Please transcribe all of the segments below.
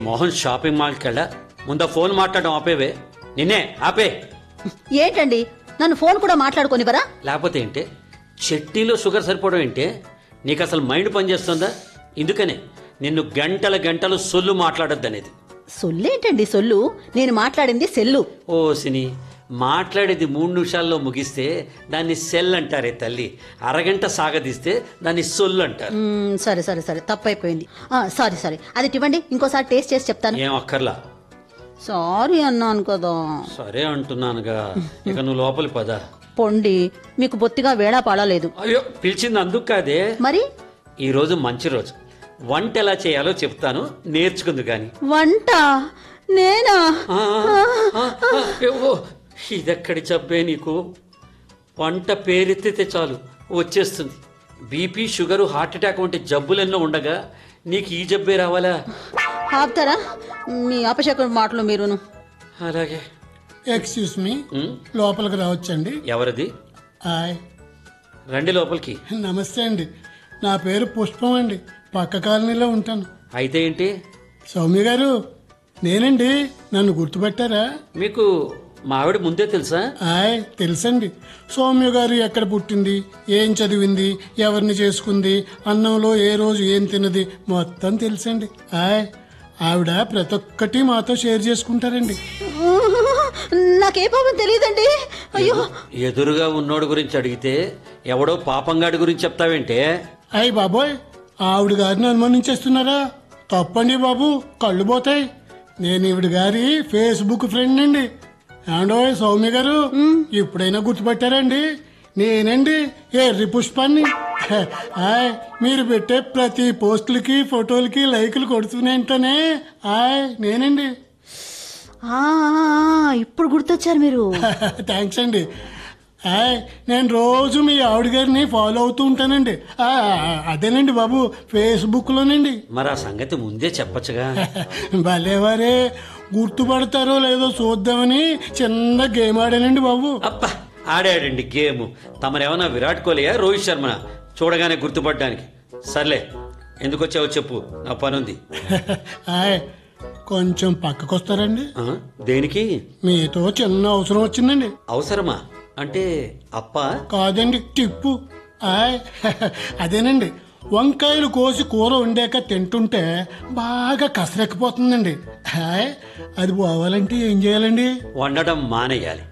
Mohan shopping మాల్కి వెళ్ళా ముందా ఫోన్ మాట్లాడడం ఆపేవే నిన్నే ఆపే ఏంటండి నన్ను ఫోన్ కూడా మాట్లాడుకోనివరా లేకపోతే ఏంటే చట్నీలో షుగర్ సరిపోవడం ఏంటే నీకు అసలు మైండ్ పనిచేస్తుందా ఇందుకనే నిన్ను గంటల గంటలు సొల్లు మాట్లాడొద్దనేది సొల్లేంటండి సొల్లు నేను మాట్లాడింది సెల్లు ఓ సిని మాట్లాడేది మూడు నిమిషాల్లో ముగిస్తే దాన్ని సెల్ అంటారే తల్లి అరగంట సాగదీస్తే దాన్ని సొల్లు అంటారు మ్మ్, సరే సరే సరే తప్పైపోయింది ఆ, సారీ సారీ అది ఇవ్వండి ఇంకోసారి టేస్ట్ చేసి చెప్తాను ఏం అక్కర్లా సారీ అన్నాను కదా సరే అంటున్నానుగా ఇక నువ్వు లోపలి పద పొండి మీకు బొత్తిగా వేళా పాడలేదు అయ్యో పిలిచింది అందుకు కాదే మరి ఈ రోజు మంచి రోజు వంట ఎలా చేయాలో చెప్తాను నేర్చుకుంది గాని వంట నేనా ఆ, ఆ, ఆ, ఓ, ఇదెక్కడి జబ్బే నీకు వంట పేరెత్తితే చాలు వచ్చేస్తుంది బీపీ షుగరు హార్ట్ అటాక్ వంటి జబ్బులెన్నో ఉండగా నీకు ఈ జబ్బే రావాలా ఆపుతారా మీ అపశకుల మాటలు మీరును అలాగే ఎక్స్క్యూస్ మీ ఉమ్, లోపలికి రావచ్చండి ఎవరిది హాయ్ రండి లోపలికి నమస్తే అండి నా పేరు పుష్పం అండి పక్క కాలనీలో ఉంటాను అయితే ఏంటి సౌమ్య గారు నేనండి నన్ను గుర్తుపెట్టారా మీకు మా ఆవిడ ముందే తెలుసా హాయ్ తెలుసండి సౌమ్య గారు ఎక్కడ పుట్టింది ఏం చదివింది ఎవరిని చేసుకుంది అన్నంలో ఏ రోజు ఏం తిన్నది మొత్తం తెలుసండి హాయ్ ఆవిడ ప్రతి ఒక్కటి మాతో షేర్ చేసుకుంటారండి నాకే పాపం తెలియదండి అయ్యో ఎదురుగా ఉన్నోడు గురించి అడిగితే ఎవడో పాపంగాడి గురించి చెప్తావేంటే అయ్యి బాబోయ్ ఆవిడ గారిని అనుమానించేస్తున్నారా తప్పండి బాబు కళ్ళు పోతాయి నేను ఈవిడ గారి ఫేస్బుక్ ఫ్రెండ్ అండి ఏమండోయ్ సౌమ్య గారు ఇప్పుడైనా గుర్తుపట్టారండి నేనండి ఎర్రి పుష్పాన్ని హాయ్ మీరు పెట్టే ప్రతి పోస్టులకి ఫోటోలకి లైకులు కొడుతూనేంటనే హాయ్ నేనండి ఆ, ఇప్పుడు గుర్తొచ్చారు మీరు థ్యాంక్స్ అండి హాయ్ నేను రోజు మీ ఆవిడ గారిని ఫాలో అవుతూ ఉంటానండి ఆ, అదేనండి బాబు ఫేస్బుక్లోనండి మరి ఆ సంగతి ముందే చెప్పచ్చుగా భలేవారే గుర్తుపడతారో లేదో చూద్దామని చిన్న గేమ్ ఆడానండి బాబు అబ్బా ఆడాడండి గేమ్ తమరేమన్నా విరాట్ కోహ్లీయా రోహిత్ శర్మ చూడగానే గుర్తుపడ్డానికి సర్లే ఎందుకు వచ్చావో చెప్పు నా పనుంది హాయ్ కొంచెం పక్కకొస్తారండి ఆ, దేనికి మీతో చిన్న అవసరం వచ్చిందండి అవసరమా అంటే అప్ప కాదండి టిప్పు హాయ్ అదేనండి వంకాయలు కోసి కూర వండాక తింటుంటే బాగా కసరెక్కిపోతుందండి హాయ్ అది పోవాలంటే ఏం చేయాలండి వండడం మానేయాలి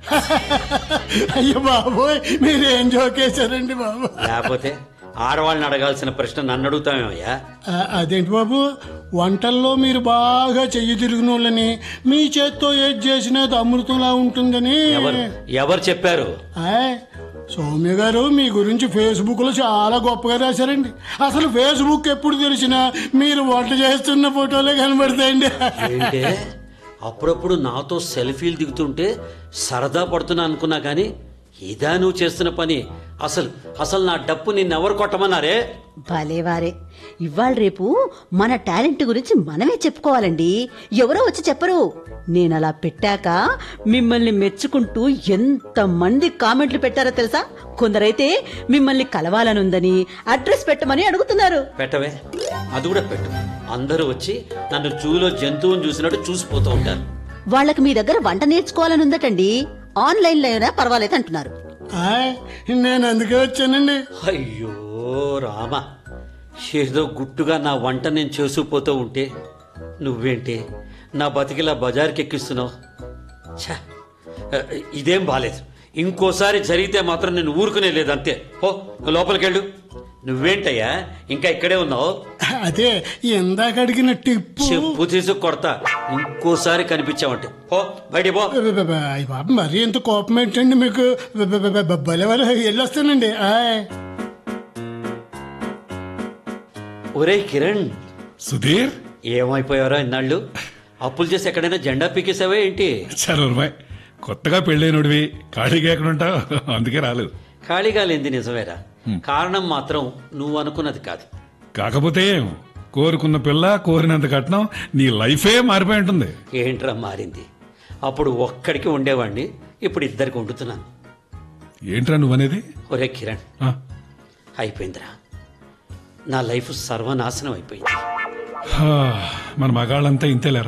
అయ్యో బాబోయ్ మీరేం జోకేశారండి బాబు లేకపోతే ఆడవాళ్ళని అడగాల్సిన ప్రశ్న నన్ను అడుగుతామేమయ్యా ఆ, అదేంటి బాబు వంటల్లో మీరు బాగా చెయ్యి తిరిగిన వాళ్ళని మీ చేత్తో ఏది చేసినా అది అమృతంలా ఉంటుందని ఎవరు ఎవరు చెప్పారు ఆయ్, సౌమ్య గారు మీ గురించి ఫేస్బుక్ లో చాలా గొప్పగా రాశారండి అసలు ఫేస్బుక్ ఎప్పుడు తెలిసినా మీరు వంట చేస్తున్న ఫోటోలే కనబడతాయండి ఏంటే అప్పుడప్పుడు నాతో సెల్ఫీలు దిగుతుంటే సరదా పడుతున్నా అనుకున్నా కానీ ఇదా నువ్వు చేస్తున్న పని అసలు అసలు నా డప్పు నిన్నెవరు కొట్టమన్నారే భలేవారే ఇవాళ రేపు మన టాలెంట్ గురించి మనమే చెప్పుకోవాలండి ఎవరో వచ్చి చెప్పరు నేను అలా పెట్టాక మిమ్మల్ని మెచ్చుకుంటూ ఎంత మంది కామెంట్లు పెట్టారో తెలుసా కొందరైతే మిమ్మల్ని కలవాలనుందని అడ్రస్ పెట్టమని అడుగుతున్నారు పెట్టవే అది కూడా పెట్టు అందరూ వచ్చి నన్ను జూలో జంతువుని చూసినట్టు చూసిపోతూ ఉంటారు వాళ్ళకి మీ దగ్గర వంట నేర్చుకోవాలని ఉందటండి ఆన్లైన్ లో అయినా పర్వాలేదు అంటున్నారు ఆయ్, నేను అందుకే వచ్చానండి అయ్యో రామ ఏదో గుట్టుగా నా వంట నేను చేసుకుపోతూ ఉంటే నువ్వేంటి నా బతికిలా బజార్కి ఎక్కిస్తున్నావు ఛ, ఇదేం బాలేదు ఇంకోసారి జరిగితే మాత్రం నేను ఊరుకునే లేదు అంతే ఓ నువ్వు లోపలికెళ్ళు నువ్వేంటయ్యా ఇంకా ఇక్కడే ఉన్నావు అదే ఇందాక అడిగిన టిప్పు చెప్పు తీసు కొడతా ఇంకోసారి కనిపించావంటే పో బయటికి పో అయ్య బాబు మరీ ఎంత కోపం ఏంటండి మీకు భలేవారు వెళ్ళొస్తానండి ఆయ్ ఒరే కిరణ్ సుధీర్ ఏమైపోయారో ఇన్నాళ్ళు అప్పులు చేసి ఎక్కడైనా జెండా పీకేసావా ఏంటి చరూర్బాయ్ కొత్తగా పెళ్ళైనడివి ఖాళీగా ఎక్కడ ఉంటావు అందుకే రాలేదు ఖాళీగా లేంది నిజమేరా కారణం మాత్రం నువ్వు అనుకున్నది కాదు కాకపోతే ఏం, కోరుకున్న పిల్ల కోరినంత కట్నం నీ లైఫే మారిపోయి ఉంటుంది ఏంట్రా మారింది అప్పుడు ఒక్కడికి ఉండేవాడిని ఇప్పుడు ఇద్దరికి వండుతున్నాను ఏంట్రా నువ్వనేది ఒరే కిరణ్ ఆ, అయిపోయిందిరా నా లైఫ్ సర్వనాశనం అయిపోయింది హా, మన మగాళ్ళంతా ఇంతేలేరా